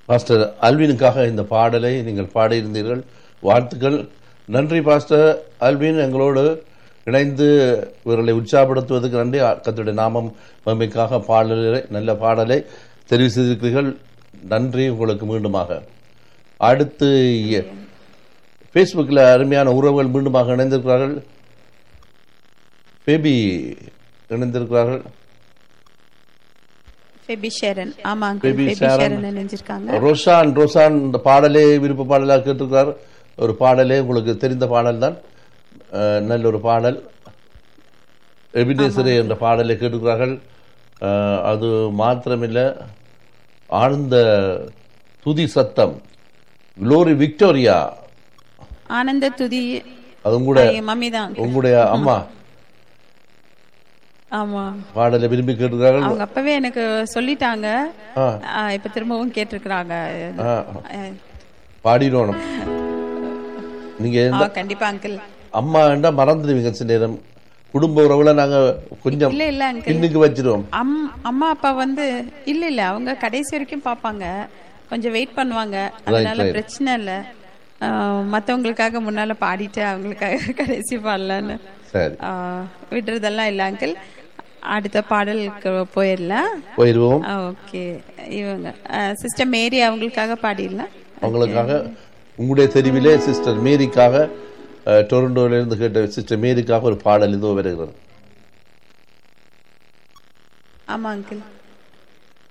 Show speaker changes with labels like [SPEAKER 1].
[SPEAKER 1] Pastor அல்வினுக்காக இந்த பாடலை நீங்கள் பாடியிருந்தீர்கள் வாழ்த்துக்கள் நன்றி பாஸ்டர் அல்வின் எங்களோடு இணைந்து இவர்களை உற்சாகப்படுத்துவதற்கு நன்றி கத்துடைய நாமம் மம்மிக்காக பாடலை நல்ல பாடலை தெரிவு செய்திருக்கிறீர்கள் நன்றி உங்களுக்கு மீண்டுமாக அடுத்து ஃபேஸ்புக்கில் அருமையான உறவுகள் மீண்டுமாக இணைந்திருக்கிறார்கள் பேபி இணைந்திருக்கிறார்கள்
[SPEAKER 2] ஃபெபி ஷேரன் ஆமாங்க
[SPEAKER 1] பேபி
[SPEAKER 2] ஃபெபி
[SPEAKER 1] ஷேரன்.
[SPEAKER 2] ஷேரன் இணைஞ்சிருக்காங்க
[SPEAKER 1] ரோஷான் ரோஷான் இந்த பாடலே விருப்ப பாடலாக கேட்டிருக்கிறார் ஒரு பாடலே உங்களுக்கு தெரிந்த பாடல் தான் அஹ், நல்ல ஒரு பாடல் எபினேசரே என்ற பாடலை கேட்டிருக்கிறார்கள் அஹ், அது மாத்திரமில்லை ஆழ்ந்த துதி சத்தம் குளோரி விக்டோரியா
[SPEAKER 2] ஆனந்த துதி
[SPEAKER 1] அதுவும் கூட
[SPEAKER 2] மம்மி தான்
[SPEAKER 1] உங்களுடைய அம்மா
[SPEAKER 2] ஆமா
[SPEAKER 1] பாடலை விரும்பி கேட்டிருக்கிறார்கள்
[SPEAKER 2] அவங்க அப்பவே எனக்கு சொல்லிட்டாங்க
[SPEAKER 1] ஆ.
[SPEAKER 2] ஆ, இப்ப திரும்பவும் கேட்டிருக்கிறாங்க
[SPEAKER 1] ஆ, பாடிடணும் நீங்க
[SPEAKER 2] ஆ,
[SPEAKER 1] எந்த-
[SPEAKER 2] கண்டிப்பா அங்கிள்
[SPEAKER 1] அம்மா என்றா மறந்துடுவீங்க சில நேரம் குடும்ப உறவுல நாங்க கொஞ்சம்
[SPEAKER 2] இல்ல இல்ல அங்கிள்
[SPEAKER 1] பின்னுக்கு வச்சிருவோம்
[SPEAKER 2] அம் அம்மா அப்பா வந்து இல்ல இல்ல அவங்க கடைசி வரைக்கும் பாப்பாங்க கொஞ்சம் வெயிட் பண்ணுவாங்க அதனால
[SPEAKER 1] right.
[SPEAKER 2] பிரச்சனை இல்ல ஆ, மத்தவங்களுக்காக முன்னால பாடிட்டு அவங்களுக்காக கடைசி பாடலான்னு
[SPEAKER 1] சரி
[SPEAKER 2] ஆ, விடுறதெல்லாம் இல்ல அங்கிள் அடுத்த பாடலுக்கு போயிடலாம்
[SPEAKER 1] போயிடுவோம்
[SPEAKER 2] ஓகே இவங்க சிஸ்டர் மேரி அவங்களுக்காக பாடிடலாம்
[SPEAKER 1] அவங்களுக்காக உங்களுடைய தெரிவிலே சிஸ்டர் மேரிக்காக அஹ், டொரண்டோல இருந்து கேட்ட சிஸ்டர் மேரிக்காக ஒரு பாடல் இதோ வருகிறது
[SPEAKER 2] ஆமா அங்கிள்